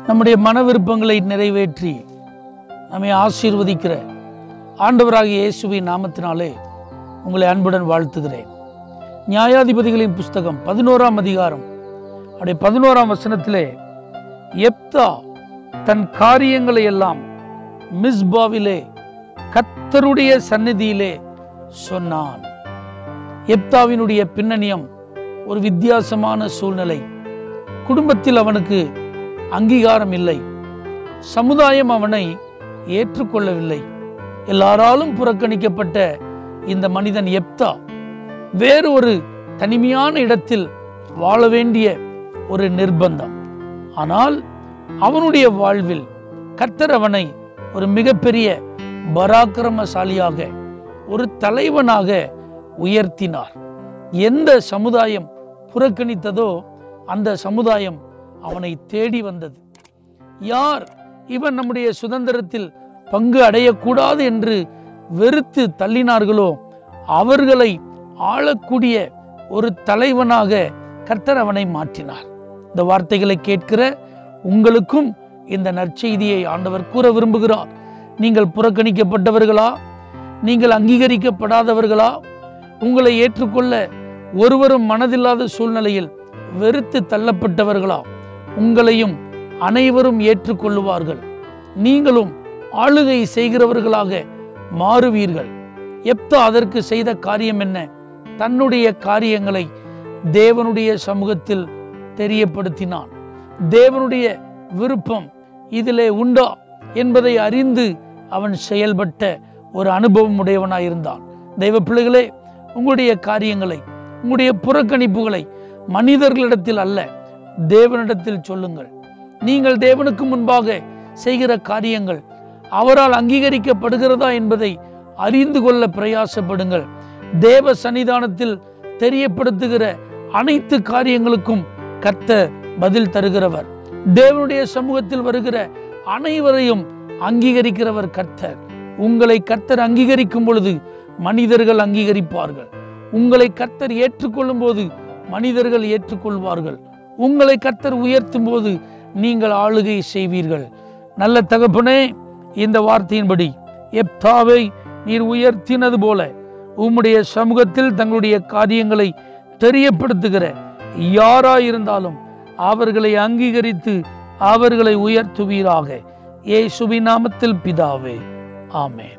நம்முடைய மன விருப்பங்களை நிறைவேற்றி நம்மை ஆசீர்வதிக்கிற ஆண்டவராகிய இயேசுவின் நாமத்தினாலே உங்களை அன்புடன் வாழ்த்துகிறேன் நியாயாதிபதிகளின் புஸ்தகம் பதினோராம் அதிகாரம் அப்படியே பதினோராம் வசனத்திலே எப்தா தன் காரியங்களை எல்லாம் மிஸ்பாவிலே கத்தருடைய சந்நிதியிலே சொன்னான் எப்தாவினுடைய பின்னணியம் ஒரு வித்தியாசமான சூழ்நிலை குடும்பத்தில் அவனுக்கு அங்கீகாரம் இல்லை சமுதாயம் அவனை ஏற்றுக்கொள்ளவில்லை எல்லாராலும் புறக்கணிக்கப்பட்ட இந்த மனிதன் எப்தா வேறு ஒரு தனிமையான இடத்தில் வாழ வேண்டிய ஒரு நிர்பந்தம் ஆனால் அவனுடைய வாழ்வில் கர்த்தர் அவனை ஒரு மிகப்பெரிய பராக்கிரமசாலியாக ஒரு தலைவனாக உயர்த்தினார் எந்த சமுதாயம் புறக்கணித்ததோ அந்த சமுதாயம் அவனை தேடி வந்தது யார் இவன் நம்முடைய சுதந்திரத்தில் பங்கு அடையக்கூடாது என்று வெறுத்து தள்ளினார்களோ அவர்களை ஆளக்கூடிய ஒரு தலைவனாக கர்த்தர் அவனை மாற்றினார் இந்த வார்த்தைகளை கேட்கிற உங்களுக்கும் இந்த நற்செய்தியை ஆண்டவர் கூற விரும்புகிறார் நீங்கள் புறக்கணிக்கப்பட்டவர்களா நீங்கள் அங்கீகரிக்கப்படாதவர்களா உங்களை ஏற்றுக்கொள்ள ஒருவரும் மனதில்லாத சூழ்நிலையில் வெறுத்து தள்ளப்பட்டவர்களா உங்களையும் அனைவரும் ஏற்றுக்கொள்ளுவார்கள் நீங்களும் ஆளுகை செய்கிறவர்களாக மாறுவீர்கள் எப்தா அதற்கு செய்த காரியம் என்ன தன்னுடைய காரியங்களை தேவனுடைய சமூகத்தில் தெரியப்படுத்தினான் தேவனுடைய விருப்பம் இதிலே உண்டா என்பதை அறிந்து அவன் செயல்பட்ட ஒரு அனுபவம் உடையவனாயிருந்தான் தெய்வ பிள்ளைகளே உங்களுடைய காரியங்களை உங்களுடைய புறக்கணிப்புகளை மனிதர்களிடத்தில் அல்ல தேவனிடத்தில் சொல்லுங்கள் நீங்கள் தேவனுக்கு முன்பாக செய்கிற காரியங்கள் அவரால் அங்கீகரிக்கப்படுகிறதா என்பதை அறிந்து கொள்ள பிரயாசப்படுங்கள் தேவ சன்னிதானத்தில் தெரியப்படுத்துகிற அனைத்து காரியங்களுக்கும் கர்த்தர் பதில் தருகிறவர் தேவனுடைய சமூகத்தில் வருகிற அனைவரையும் அங்கீகரிக்கிறவர் கர்த்தர் உங்களை கர்த்தர் அங்கீகரிக்கும் பொழுது மனிதர்கள் அங்கீகரிப்பார்கள் உங்களை கர்த்தர் ஏற்றுக்கொள்ளும் போது மனிதர்கள் ஏற்றுக்கொள்வார்கள் உங்களை கர்த்தர் உயர்த்தும் போது நீங்கள் ஆளுகை செய்வீர்கள் நல்ல தகப்பனே இந்த வார்த்தையின்படி எப்தாவை நீர் உயர்த்தினது போல உம்முடைய சமூகத்தில் தங்களுடைய காரியங்களை தெரியப்படுத்துகிற யாராயிருந்தாலும் அவர்களை அங்கீகரித்து அவர்களை உயர்த்துவீராக ஏசுவி நாமத்தில் பிதாவே ஆமென்